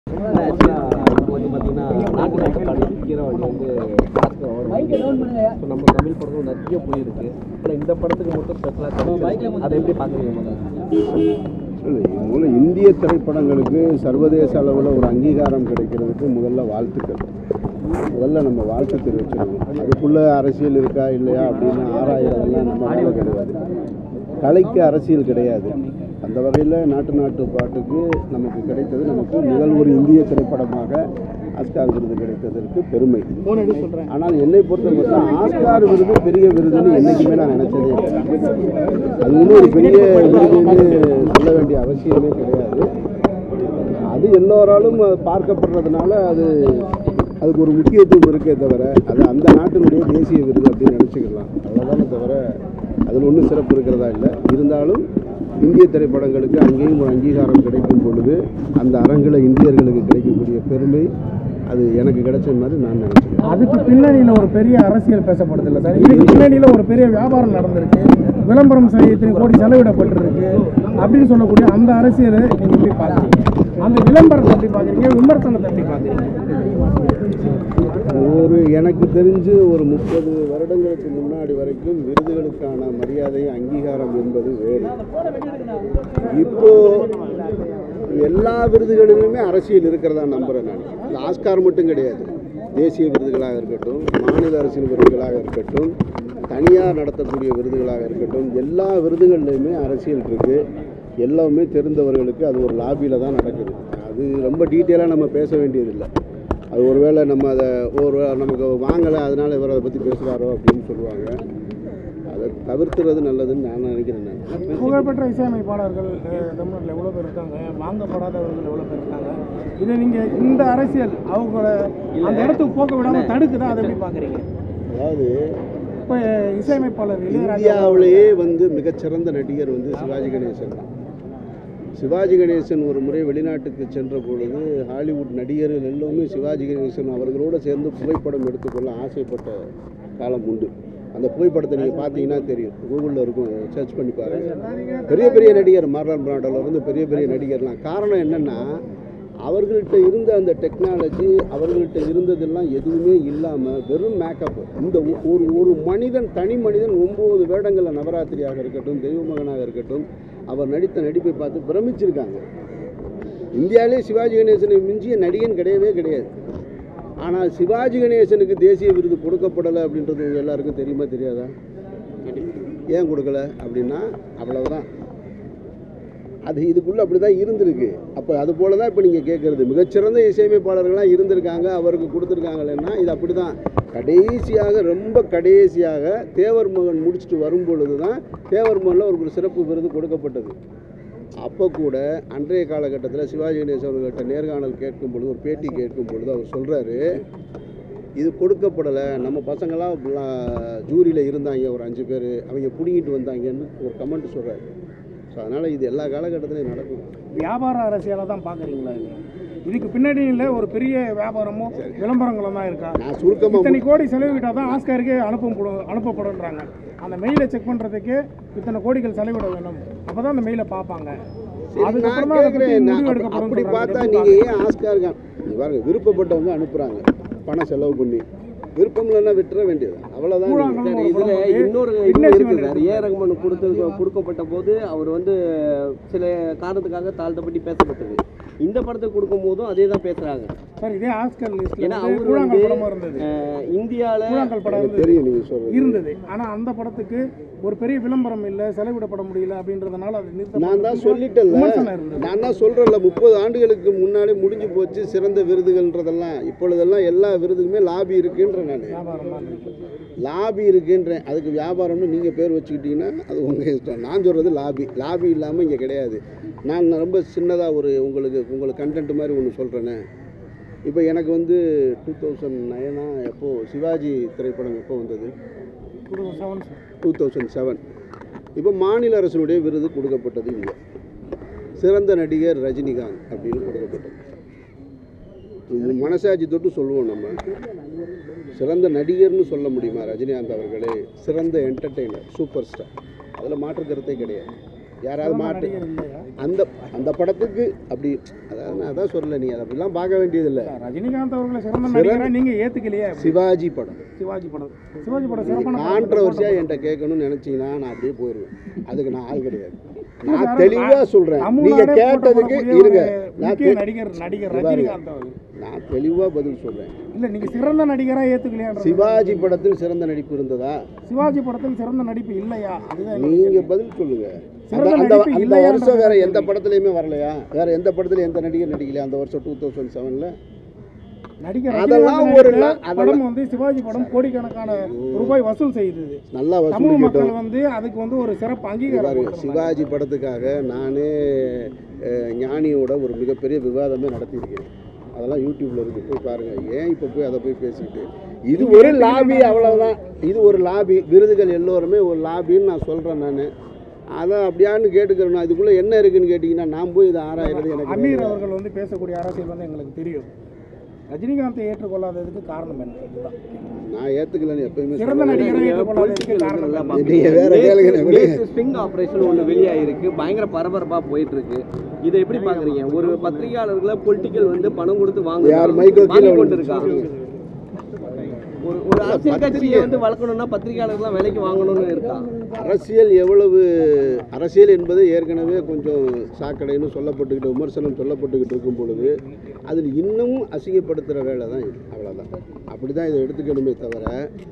இப்போ வந்து பார்த்தீங்கன்னா நாட்டு நாட்டுக்கான கீரவாணி வந்து ஆஸ்கர் அவார்டு ஸோ நம்ம தமிழ் படங்கள் நிறைய போயிருக்கு ஆனால் இந்த படத்துக்கு மட்டும் ஸ்பெஷலாக அதை எப்படி பார்க்குறீங்க முதல்ல இல்லை, முதல்ல இந்திய திரைப்படங்களுக்கு சர்வதேச அளவில் ஒரு அங்கீகாரம் கிடைக்கிறதுக்கு முதல்ல வாழ்த்துக்கள் முதல்ல நம்ம வாழ்த்து தெரிவிச்சிடணும் அதுக்குள்ளே அரசியல் இருக்கா இல்லையா அப்படின்னு ஆராயிறதெல்லாம் நம்ம வேலை கிடையாது கலைக்கு அரசியல் கிடையாது அந்த வகையில் நாட்டு நாட்டு பாட்டுக்கு நமக்கு கிடைத்தது நமக்கு முதல் ஒரு இந்திய திரைப்படமாக ஆஸ்கார் விருது கிடைத்ததற்கு பெருமை ஆனால் என்னை பொறுத்த மட்டும் ஆஸ்கார் விருது பெரிய விருதுன்னு என்றைக்குமே நான் நினச்சதே இல்லை அது ஒன்றும் ஒரு பெரிய விருதுன்னு சொல்ல வேண்டிய அவசியமே கிடையாது அது எல்லோராலும் பார்க்கப்படுறதுனால அது அதுக்கு ஒரு முக்கியத்துவம் இருக்கே தவிர அது அந்த நாட்டினுடைய தேசிய விருது அப்படின்னு நினச்சிக்கலாம் அவ்வளோதானே தவிர அதில் ஒன்றும் சிறப்பு இருக்கிறதா இல்லை இருந்தாலும் இந்திய திரைப்படங்களுக்கு அங்கேயும் ஒரு அங்கீகாரம் கிடைக்கும் பொழுது அந்த அரங்கில் இந்தியர்களுக்கு கிடைக்கக்கூடிய பெருமை அது எனக்கு கிடைச்ச மாதிரி நான் நினச்சிக்கிறேன் அதுக்கு பின்னணியில் ஒரு பெரிய அரசியல் பேசப்படுது இல்லை சார் இதுக்கு பின்னணியில் ஒரு பெரிய வியாபாரம் நடந்திருக்கு விளம்பரம் செய்ய இத்தனை கோடி செலவிடப்பட்டிருக்கு அப்படின்னு சொல்லக்கூடிய அந்த அரசியலை நீங்கள் எப்படி பார்க்குறீங்க அந்த விளம்பரத்தை எப்படி பார்க்குறீங்க விமர்சனத்தை எப்படி பார்க்குறீங்க ஒரு எனக்கு தெரிஞ்சு ஒரு முப்பது வருடங்களுக்கு முன்னாடி வரைக்கும் விருதுகளுக்கான மரியாதை அங்கீகாரம் என்பது வேறு இப்போ எல்லா விருதுகளிலுமே அரசியல் இருக்கிறதா நம்புகிறேன் நான் இது ஆஸ்கார் மட்டும் கிடையாது தேசிய விருதுகளாக இருக்கட்டும் மாநில அரசின் விருதுகளாக இருக்கட்டும் தனியார் நடத்தக்கூடிய விருதுகளாக இருக்கட்டும் எல்லா விருதுகள்லையுமே அரசியல் இருக்குது எல்லாமே தெரிந்தவர்களுக்கு அது ஒரு லாபியில் தான் நடக்குது அது ரொம்ப டீட்டெயிலாக நம்ம பேச வேண்டியதில்லை அது ஒருவேளை நம்ம அதை ஒரு நமக்கு வாங்கலை அதனால் இவர் அதை பற்றி பேசுகிறாரோ அப்படின்னு சொல்லுவாங்க அதை தவிர்த்துறது நல்லதுன்னு நான் நினைக்கிறேன் நான் புகழ்பெற்ற இசையமைப்பாளர்கள் அஹ், தமிழ்நாட்டில் எவ்வளோ பேர் இருக்காங்க வாங்கப்படாதவர்கள் எவ்வளோ பேர் இருக்காங்க இதை நீங்கள் இந்த அரசியல் அவங்கள அந்த இடத்துக்கு போக விடாமல் தடுக்குதா அதை எப்படி பார்க்குறீங்க அதாவது இப்போ இசையமைப்பாளர் இளையராஜா இந்தியாவிலேயே வந்து மிகச்சிறந்த நடிகர் வந்து சிவாஜி கணேசன் தான் சிவாஜி கணேசன் ஒரு முறை வெளிநாட்டுக்கு சென்ற பொழுது ஹாலிவுட் நடிகர்கள் எல்லாமே சிவாஜி கணேசன் அவர்களோடு சேர்ந்து புகைப்படம் எடுத்துக்கொள்ள ஆசைப்பட்ட காலம் உண்டு அந்த புகைப்படத்தை நீங்கள் பார்த்தீங்கன்னா தெரியும் கூகுளில் இருக்கும் சர்ச் பண்ணி பாருங்க பெரிய பெரிய நடிகர் மார்லன் பிராண்டோல இருந்து பெரிய பெரிய நடிகர்லாம் காரணம் என்னென்னா அவர்கள்ட்ட இருந்த அந்த டெக்னாலஜி அவர்கள்ட்ட இருந்ததெல்லாம் எதுவுமே இல்லாமல் வெறும் மேக்கப் இந்த ஒ- ஒரு ஒரு மனிதன் தனி மனிதன் ஒம்பது வேடங்களில் நவராத்திரியாக இருக்கட்டும் தெய்வ மகனாக இருக்கட்டும் அவர் நடித்த நடிப்பை பார்த்து பிரமிச்சிருக்காங்க இந்தியாவிலே சிவாஜி கணேசனை மிஞ்சிய நடிகன் கிடையவே கிடையாது ஆனால் சிவாஜி கணேசனுக்கு தேசிய விருது கொடுக்கப்படலை அப்படின்றது உங்க எல்லாருக்கும் தெரியுமா தெரியாதா ஏன் கொடுக்கல அப்படின்னா அவ்வளவுதான் அது இதுக்குள்ளே அப்படி தான் இருந்திருக்கு அப்போ அது போல தான் இப்போ நீங்கள் கேட்குறது மிகச்சிறந்த இசையமைப்பாளர்கள்லாம் இருந்திருக்காங்க அவருக்கு கொடுத்துருக்காங்களேன்னா இது அப்படி தான் கடைசியாக ரொம்ப கடைசியாக தேவர் மகன் முடிச்சுட்டு வரும் பொழுது தான் தேவர் மகனில் அவருக்கு ஒரு சிறப்பு விருது கொடுக்கப்பட்டது அப்போ கூட அன்றைய காலகட்டத்தில் சிவாஜி கணேசன் அவர்கள்ட்ட நேர்காணல் கேட்கும் பொழுது ஒரு பேட்டி கேட்கும் பொழுது அவர் சொல்கிறாரு இது கொடுக்கப்படலை நம்ம பசங்களாம் ஜூரியில் இருந்தாங்க ஒரு அஞ்சு பேர் அவங்க பிடிங்கிட்டு வந்தாங்கன்னு ஒரு கமெண்ட் சொல்கிறாரு ஸோ அதனால் இது எல்லா காலகட்டத்திலையும் நடக்கும் வியாபார அரசியலை தான் பார்க்குறீங்களா இது இதுக்கு பின்னணியில் ஒரு பெரிய வியாபாரமோ விளம்பரங்களும் தான் இருக்கா நான் சுருக்கமாக இத்தனை கோடி செலவிட்டால் தான் ஆஸ்காருக்கு அனுப்பப்படும் அனுப்பப்படுன்றாங்க அந்த மெயிலை செக் பண்ணுறதுக்கு இத்தனை கோடிகள் செலவிட வேணும் அப்போ தான் அந்த மெயிலை பார்ப்பாங்க அதுக்கப்புறம் தான் அதை பற்றி கேட்குறேன் முடிவு எடுக்கப்படும் அப்படி பார்த்தா நீங்கள் ஏன் ஆஸ்கார் நீ பாருங்க விருப்பப்பட்டவங்க அனுப்புகிறாங்க பணம் செலவு பண்ணி விருப்பம் இல்லைன்னா விட்டுற வேண்டியது அவ்வளோதான் கூழாங்கல் சார் இதுல இன்னொரு இது இருக்கு சார் ஏ ரகுமான் கொடுத்து கொடுக்கப்பட்ட போது அவர் வந்து சில காரணத்துக்காக தாழ்த்தப்பட்டு பேசப்பட்டது இந்த படத்துக்கு கொடுக்கும் போதும் அதே தான் பேசுறாங்க சார் இதே ஆஸ்கர் லிஸ்ட்ல ஏன்னா வந்து அவர் கூழாங்கல் வந்து படமும் இருந்தது அஹ், இந்தியால கூழாங்கல் படம் இருந்தது தெரியும் நீங்கள் சொல்கிறது இருந்தது ஆனா அந்த படத்துக்கு ஒரு பெரிய விளம்பரம் இல்லை செலவிடப்பட முடியல அப்படின்றதுனால அது நிறுத்த நான் தான் சொல்லிட்டேன்ல விமர்சனம் இருந்தது நான் தான் சொல்கிறேன்ல முப்பது ஆண்டுகளுக்கு முன்னாடி முடிஞ்சு போச்சு சிறந்த விருதுகள்ன்றதெல்லாம் இப்பொழுதெல்லாம் எல்லா விருதுக்குமே லாபி இருக்குன்றேன் நான் வியாபாரம் தான் இருக்கு. லாபி இருக்குன்றேன் அதுக்கு வியாபாரம்னு நீங்கள் பேர் வச்சுக்கிட்டீங்கன்னா அது உங்கள் இஷ்டம் நான் சொல்கிறது லாபி லாபி இல்லாமல் இங்கே கிடையாது நான் ரொம்ப சின்னதாக ஒரு உங்களுக்கு உங்களுக்கு கண்டென்ட் மாதிரி ஒன்று சொல்கிறேனே இப்போ எனக்கு வந்து டூ தௌசண்ட் நைனா எப்போது சிவாஜி திரைப்படம் எப்போ வந்தது ஒரு seven sir two thousand seven இப்போ மாநில அரசினுடைய விருது கொடுக்கப்பட்டது இங்கே சிறந்த நடிகர் ரஜினிகாந்த் அப்படின்னு கொடுக்கப்பட்டது இது மனசாட்சி தொட்டு சொல்லுவோம் நம்ம சிறந்த நடிகர்னு சொல்ல முடியுமா ரஜினிகாந்த் அவர்களே சிறந்த என்டர்டெய்னர் சூப்பர் ஸ்டார் அதில் மாற்று கருத்தே கிடையாது யாராவது மாற்று நடிகர் இல்லையா அந்த அந்த படத்துக்கு அப்படி அதாவது நான் அதான் சொல்லலை நீ அதை அப்படிலாம் பார்க்க வேண்டியதில்லை ரஜினிகாந்த் அவர்களை சிறந்த நடிகரா நீங்க ஏத்துக்கலையே சிவாஜி படம் சிவாஜி படம் சிவாஜி படம் சிறப்பான கான்ட்ரவர்சியாக என்கிட்ட கேட்கணும்னு நினச்சிங்கன்னா நான் அப்படியே போயிடுவேன் அதுக்கு நான் ஆள் கிடையாது நான் தெளிவாக சொல்கிறேன் நீங்கள் தமிழ்நாடே கேட்டதுக்கு போற்றப்படக்கூடிய இருங்க ஒரு நான் முக்கிய தெ- நடிகர் நடிகர் ரஜினிகாந்த் அவர் நான் தெளிவாக பதில் சொல்கிறேன் இல்ல நீங்க சிறந்த நடிகரா ஏத்துக்கலையா சிவாஜி படத்தில் சிறந்த நடிப்பு இருந்ததா சிவாஜி படத்தில் சிறந்த நடிப்பு இல்லையா அதுதான் எனக்கு நீங்க பதில் சொல்லுங்க அந்த சிறந்த அந்த நடிப்பு அந்த இல்லையான்றது வருஷம் வேற தான் எந்த படத்துலயுமே வரலையா வேற எந்த படத்துலயும் எந்த நடிகர் நடிக்கலையா அந்த வருஷம் டூ தௌசண்ட் செவன்ல நடிகர் அதெல்லாம் ரஜினிகாந்த் ஒரு நடித்த லா- அதெல்லாம் படம் வந்து சிவாஜி படம் கோடிக்கணக்கான ரூபாய் வசூல் செய்தது நல்லா தமிழ் வசூலிக்கிட்டோம் மக்கள் வந்து அதுக்கு வந்து ஒரு சிறப்பு அங்கீகாரம் பாருங்க கொடுத்திருந்தாங்க. சிவாஜி படத்துக்காக நானே அஹ், ஞானியோட ஒரு மிகப்பெரிய விவாதமே நடத்தியிருக்கேன் அதெல்லாம் யூடியூப்ல இருக்கு போய் பாருங்க ஏன் இப்போ போய் அதை போய் பேசிக்கிட்டு இது ஒரு லாபி அவ்வளவுதான் இது ஒரு லாபி விருதுகள் எல்லோருமே ஒரு லாபின்னு நான் சொல்றேன் நான் அதை அப்படியான்னு கேட்டுக்கிறேன் இதுக்குள்ள என்ன இருக்குன்னு கேட்டிங்கன்னா நான் போய் இதை ஆராயிறது எனக்கு அமீர் தெரியாது. அவர்கள் வந்து பேசக்கூடிய அரசியல் வந்து எங்களுக்கு தெரியும் ரஜினிகாந்தை ஏற்றுக்கொள்ளாததுக்கு காரணம் என்ன இதுதான் நான் ஏத்துக்கலன்னு எப்பயுமே சிறந்த சொல்லுவேன். நடிகரை ஏற்றுக்கொள்ளாததுக்கு காரணம் என்ன? நீங்க வேற கேளுங்க நான் விடுங்க. ஸ்ட்ரிங் ஆபரேஷன் ஒன்று வெளியாயிருக்கு பயங்கர பரபரப்பா போயிட்டு இருக்கு இதை எப்படி பாக்குறீங்க ஒரு பத்திரிகையாளர்களை பொலிட்டிக்கல் வந்து பணம் கொடுத்து வாங்க யார் மைக்கோ கீழே வாங்கி விழுந்து. கொண்டு இருக்கா ஒரு ஒரு அரசியல் கட்சியை வந்து வளர்க்கணும்னா பத்திரிகையாளர்கள்லாம் விலைக்கு வாங்கணும்னு இருக்கா அரசியல் எவ்வளவு அரசியல் என்பது ஏற்கனவே கொஞ்சம் சாக்கடைன்னு சொல்லப்பட்டுக்கிட்டு விமர்சனம் சொல்லப்பட்டுக்கிட்டு இருக்கும் பொழுது அதில் இன்னும் அசிங்கப்படுத்துகிற வேலை தான் இது அவ்வளோதான் அப்படி தான் இதை எடுத்துக்கணுமே தவிர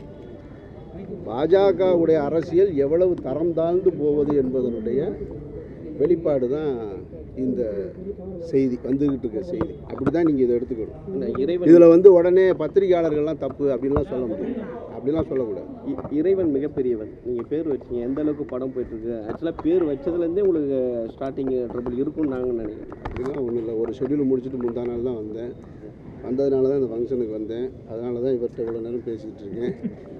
பாஜகவுடைய அரசியல் எவ்வளவு தரம் தாழ்ந்து போவது என்பதனுடைய வெளிப்பாடு தான் இந்த செய்தி வந்துக்கிட்டு இருக்க செய்தி அப்படி தான் நீங்கள் இதை எடுத்துக்கணும் இந்த இறைவன் இதில் வந்து உடனே பத்திரிகையாளர்கள்லாம் தப்பு அப்படின்லாம் சொல்ல முடியாது அப்படிலாம் சொல்லக்கூடாது இ- இறைவன் மிகப்பெரியவன் நீங்க பேர் வச்சீங்க எந்த அளவுக்கு படம் போயிட்டு இருக்கு ஆக்சுவலா பேர் வச்சதுல இருந்தே உங்களுக்கு ஸ்டார்டிங் ட்ரபிள் இருக்கும்னு நாங்க நினைக்கிறேன் அப்படிலாம் ஒன்றும் இல்லை ஒரு ஷெட்யூல் முடிச்சுட்டு முந்தா நாள் தான் வந்தேன் வந்ததுனால தான் இந்த ஃபங்க்ஷனுக்கு வந்தேன் அதனால தான் இவர்கிட்ட இவ்வளோ நேரம் பேசிகிட்டு இருக்கேன்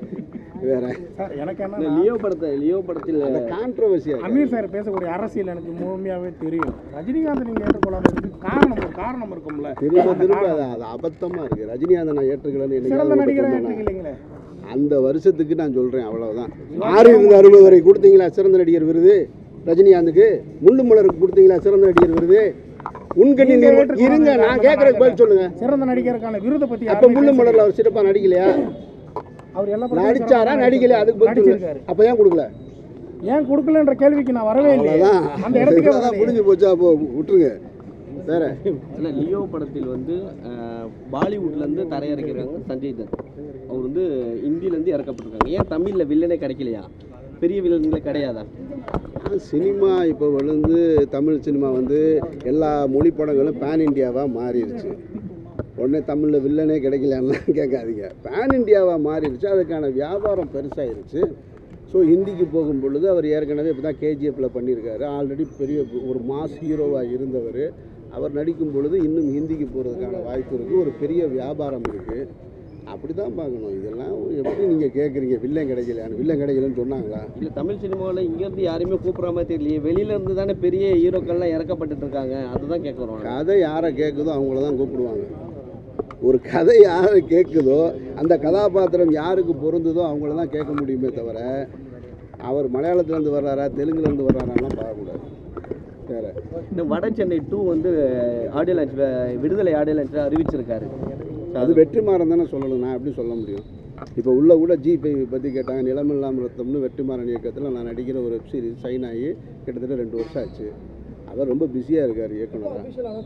வேற சார் எனக்கு இந்த என்ன லியோ படத்தை லியோ படத்தில் அந்த கான்ட்ரவர்சியாக அமீர் சார் பேசக்கூடிய அரசியல் எனக்கு முழுமையாவே தெரியும் ரஜினிகாந்த் நீங்க ஏற்றுக்கொள்ளாததுக்கு காரணம் ஒரு காரணம் இருக்கும்ல திரும்ப திரும்ப அது அது அபத்தமாக இருக்குது ரஜினிகாந்தை நான் ஏற்றுக்கலன்னு சிறந்த எனக்கு நடிகரை சொன்னேன் ஏற்றுக்கலைங்களே அந்த வருஷத்துக்கு நான் சொல்கிறேன் அவ்வளவுதான் ஆறு இருந்து அறுபது வரை கொடுத்தீங்களா சிறந்த நடிகர் விருது ரஜினிகாந்துக்கு முள்ளு மலருக்கு கொடுத்தீங்களா சிறந்த நடிகர் விருது உன்கண்ணி நீங்க நிறுவனம் ஏற்றுக்கொள்ள இருங்க நான் கேட்குறதுக்கு பதில் சொல்லுங்க சிறந்த நடிகருக்கான விருதை பத்தி அப்போ யாருமே முள்ளு பேசல. மலரில் அவர் சிறப்பாக நடிக்கலையா அவர் எல்லா படத்திலும் நடிச்சாரா சிறப்பாக நடிக்கலையா அதுக்கு பதில் சொல்லுங்க நடிச்சிருக்காரு அப்போ ஏன் கொடுக்கல ஏன் கொடுக்கலன்ற கேள்விக்கு நான் வரவே இல்லை அவ்வளோதான் அந்த இடத்துக்கே அவ்வளோதான் வரலையே. முடிஞ்சு போச்சா அப்போ விட்டுருங்க வேற இல்லை லியோ படத்தில் வந்து அஹ், பாலிவுட்லேருந்து தரையிறக்கிறாங்க சஞ்சய் தத் அவர் வந்து இந்தியிலேருந்து இறக்கப்பட்டிருக்காங்க ஏன் தமிழில் வில்லனே கிடைக்கலையா பெரிய வில்லன்களே கிடையாதா சினிமா இப்போ விழுந்து தமிழ் சினிமா வந்து எல்லா மொழி படங்களும் பேன் இண்டியாவாக மாறிடுச்சு உடனே தமிழில் வில்லனே கிடைக்கலன்னா கேட்காதீங்க பேன் இண்டியாவாக மாறிடுச்சு அதுக்கான வியாபாரம் பெருசாயிருச்சு ஸோ ஹிந்திக்கு போகும் பொழுது அவர் ஏற்கனவே இப்போ தான் கேஜிஎஃப்பில் பண்ணியிருக்காரு ஆல்ரெடி பெரிய ஒரு மாஸ் ஹீரோவாக இருந்தவர் அவர் நடிக்கும் பொழுது இன்னும் ஹிந்திக்கு போகிறதுக்கான வாய்ப்பு இருக்குது ஒரு பெரிய வியாபாரம் இருக்குது அப்படி தான் பார்க்கணும் இதெல்லாம் எப்படி நீங்கள் கேட்குறீங்க வில்லன் கிடைக்கலையான்னு வில்லன் கிடைக்கலன்னு சொன்னாங்களா இல்லை தமிழ் சினிமாவில் இங்கேருந்து யாரையுமே கூப்பிட்ற மாதிரி தெரியலையே வெளியில இருந்து தானே பெரிய ஹீரோக்கள்லாம் இறக்கப்பட்டுட்டு இருக்காங்க அதுதான் கேட்குறோம் கதை யாரை கேட்குதோ அவங்கள தான் கூப்பிடுவாங்க ஒரு கதை யாரை கேட்குதோ அந்த கதாபாத்திரம் யாருக்கு பொருந்துதோ அவங்கள தான் கேட்க முடியுமே தவிர அவர் மலையாளத்துலேருந்து வர்றாரா தெலுங்குலேருந்து வர்றாராலாம் பார்க்கக்கூடாது வேற இந்த வட சென்னை டூ வந்து audio launch Viduthalai audio launch அறிவிச்சிருக்காரு அது வெற்றிமாறன் தானே சொல்லணும் நான் எப்படி சொல்ல முடியும் இப்போ உள்ள கூட ஜிபே பற்றி கேட்டாங்க நிலமில்லாமல் ரத்தம்னு வெற்றிமாறன் இயக்கத்தில் நான் நடிக்கிற ஒரு வெப் சீரிஸ் சைன் ஆகி கிட்டத்தட்ட ரெண்டு வருஷம் ஆச்சு அவர் ரொம்ப பிஸியாக இருக்கார் இயக்குனராக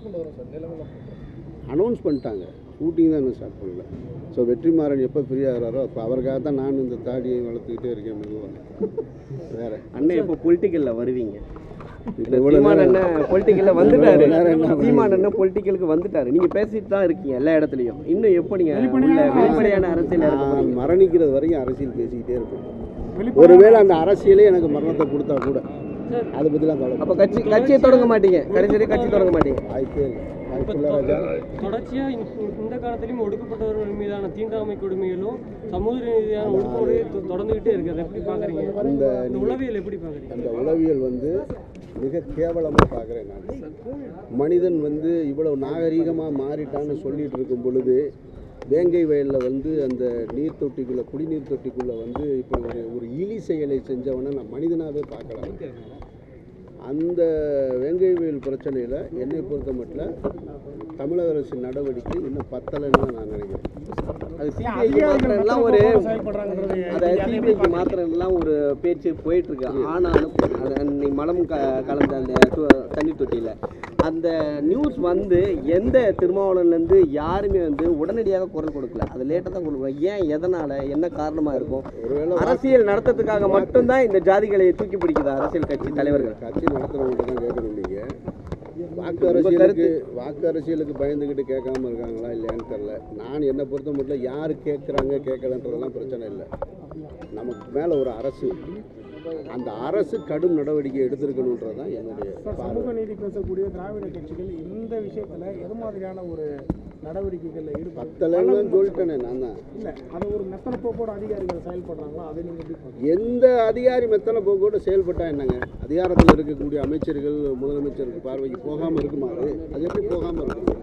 அனௌன்ஸ் பண்ணிட்டாங்க ஷூட்டிங் தான் இன்னும் ஸ்டார்ட் பண்ணல ஸோ வெற்றிமாறன் எப்போ ஃப்ரீ ஆகிறாரோ அப்போ அவருக்காக தான் நான் இந்த தாடியை வளர்த்துக்கிட்டே இருக்கேன் மெதுவாக வேற அண்ணன் இப்போ பொலிட்டிக்கலில் வருவீங்க இப்போ இவ்வளோ சீமான் நேரம் அண்ணன் பொலிட்டிக்கல்ல வந்துட்டாரு இவ்வளவு நேரம் என்ன சீமான் அண்ணன் பொலிட்டிக்கலுக்கு வந்துட்டாரு நீங்க பேசிட்டு தான் இருக்கீங்க எல்லா இடத்துலயும் இன்னும் எப்போ நீங்க உள்ள வெளிப்படையான அரசியல் இருக்க நான் போறீங்க மரணிக்கிறது வரைக்கும் அரசியல் பேசிக்கிட்டே இருப்பேன் வெளிப்படையா- ஒருவேளை அந்த அரசியலே எனக்கு மரணத்தை கொடுத்தா கூட அதை பற்றிலாம் கவலை அப்ப கட்சி கட்சியை தொடங்க மாட்டீங்க கடைசி வரைக்கும் கட்சி தொடங்க மாட்டீங்க வாய்ப்பே இல்லை வாய்ப்பு இல்லை ராஜா தொடர்ச்சியா இந்த- இந்த காலத்திலும் ஒடுக்கப்பட்டவர்கள் மீதான தீண்டாமை கொடுமைகளும் சமூக ரீதியான ஒடுக்குமுறை தொ- தொடர்ந்துகிட்டே இருக்கு அதை எப்படி பாக்குறீங்க அந்த இந்த உளவியல் எப்படி பாக்குறீங்க அந்த உளவியல் வந்து மிக கேவலமாக பார்க்குறேன் நான் மனிதன் வந்து இவ்வளவு நாகரீகமாக மாறிட்டான்னு சொல்லிட்டு இருக்கும் பொழுது வேங்கை வயலில் வந்து அந்த நீர் தொட்டிக்குள்ளே குடிநீர் தொட்டிக்குள்ளே வந்து இப்படி ஒரு ஒரு இழி செயலை செஞ்சவனை நான் மனிதனாகவே பார்க்கலாம் அந்த வேங்கைவேல் பிரச்சனையில் என்னை பொறுத்த மட்டும் தமிழக அரசின் நடவடிக்கை இன்னும் பத்தலைன்னு தான் நான் நினைக்கிறேன் அது சிபிஐக்கு மாத்திரம் எல்லாம் ஒரு செயல்படுறாங்கிறது அதை சிபிஐக்கு மாத்திரம் எல்லாம் ஒரு பேச்சு போயிட்டு இருக்கு ஆனாலும் அது அன்னைக்கு மலம் க கலந்த அந்த து- தண்ணி தொட்டியில் அந்த நியூஸ் வந்து எந்த திருமாவளவன்லேருந்து யாருமே வந்து உடனடியாக குரல் கொடுக்கல அது லேட்டாக தான் கொடுக்குறோம் ஏன் எதனால் என்ன காரணமாக இருக்கும் ஒருவேளை அரசியல் நடத்துறதுக்காக மட்டும்தான் இந்த ஜாதிகளை தூக்கி பிடிக்குது அரசியல் கட்சி தலைவர்கள் கட்சி நடத்துறவங்கள்ட்ட தான் கேட்கணும் நீங்கள் வாக்கு அரசியலுக்கு வாக்கு அரசியலுக்கு பயந்துக்கிட்டு கேட்காம இருக்காங்களா இல்லையான்னு தெரில நான் என்னை பொறுத்த மட்டும் யார் கேட்குறாங்க கேட்கலன்றதெல்லாம் பிரச்சனை இல்லை நமக்கு மேலே ஒரு அரசு அந்த அரசு கடும் நடவடிக்கை எடுத்திருக்கணுன்றது தான் என்னுடைய சார், சமூக நீதி பேசக்கூடிய திராவிட கட்சிகள் இந்த விஷயத்துல எது மாதிரியான ஒரு நடவடிக்கைகள்ல ஈடுபட்டு பத்தலைன்னு சொல்லிட்டேனே நான் தான் இல்ல அது ஒரு மெத்தன போக்கோட அதிகாரிகள் செயல்படுறாங்களோ அதை நீங்க எப்படி பாக்குறீங்க? எந்த அதிகாரி மெத்தனை போக்கோட செயல்பட்டா என்னங்க அதிகாரத்தில் இருக்கக்கூடிய அமைச்சர்கள் முதலமைச்சருக்கு பார்வைக்கு போகாமல் இருக்குமா அது அது எப்படி போகாமல் இருக்கும்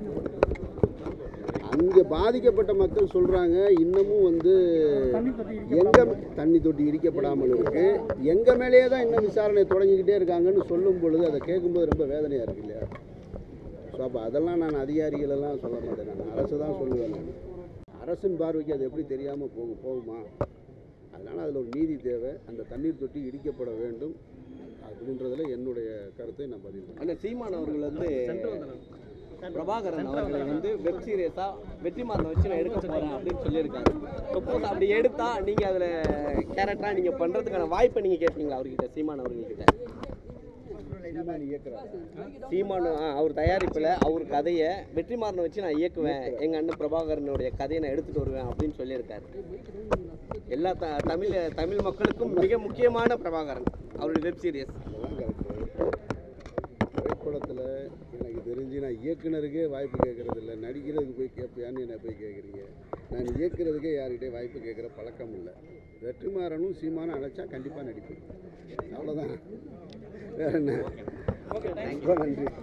அங்கே பாதிக்கப்பட்ட மக்கள் சொல்கிறாங்க இன்னமும் வந்து தண்ணி தொட்டி எங்க தண்ணி தொட்டி இடிக்கப்படாமல் இருக்கு எங்க மேலேயே தான் இன்னும் விசாரணை தொடங்கிக்கிட்டே இருக்காங்கன்னு சொல்லும் பொழுது அதை கேட்கும்போது ரொம்ப வேதனையாக இருக்கு இல்லையா ஸோ அப்போ அதெல்லாம் நான் அதிகாரிகளெல்லாம் சொல்ல மாட்டேன் நான் அரசு தான் சொல்லுவேன் நான் அரசின் பார்வைக்கு அது எப்படி தெரியாமல் போகும் போகுமா அதனால் அதில் ஒரு நீதி தேவை அந்த தண்ணீர் தொட்டி இடிக்கப்பட வேண்டும் அப்படின்றதுல என்னுடைய கருத்தை நான் பதிவு பண்ணுறேன் ஆனால் சீமான் அவர்கள் வந்து பிரபாகரன் அவர்களை வந்து வெப் சீரியஸா வெற்றிமாறனை வச்சு நான் எடுக்க போறேன் அப்படின்னு சொல்லியிருக்காரு சப்போஸ் அப்படி எடுத்தா நீங்க அதுல கேரக்டரா நீங்க பண்றதுக்கான வாய்ப்பை நீங்க கேட்பீங்களா அவர்கிட்ட சீமான் அவர்கள்கிட்ட சீமான் இயக்குறாரு சீமான் ஆ, அவர் தயாரிப்புல அவர் கதையை வெற்றிமாறனை வச்சு நான் இயக்குவேன் எங்க அண்ணன் பிரபாகரனுடைய கதையை நான் எடுத்துட்டு வருவேன் அப்படின்னு சொல்லியிருக்காரு எல்லா த தமிழ் தமிழ் மக்களுக்கும் மிக முக்கியமான பிரபாகரன் அவருடைய வெப் சீரியஸ் அதெல்லாம் கரெக்டு திரைப்படத்தில் எனக்கு தெரிஞ்சு நான் இயக்குனருக்கே வாய்ப்பு கேட்கறது இல்லை நடிக்கிறதுக்கு போய் கேட்பியான்னு என்னை போய் கேட்குறீங்க நான் இயக்குறதுக்கே யார்கிட்டயும் வாய்ப்பு கேட்குற பழக்கம் இல்லை வெற்றிமாறனும் சீமானும் அழைச்சா கண்டிப்பாக நடிப்பேன் அவ்வளோதான் வேற என்ன ரொம்ப நன்றி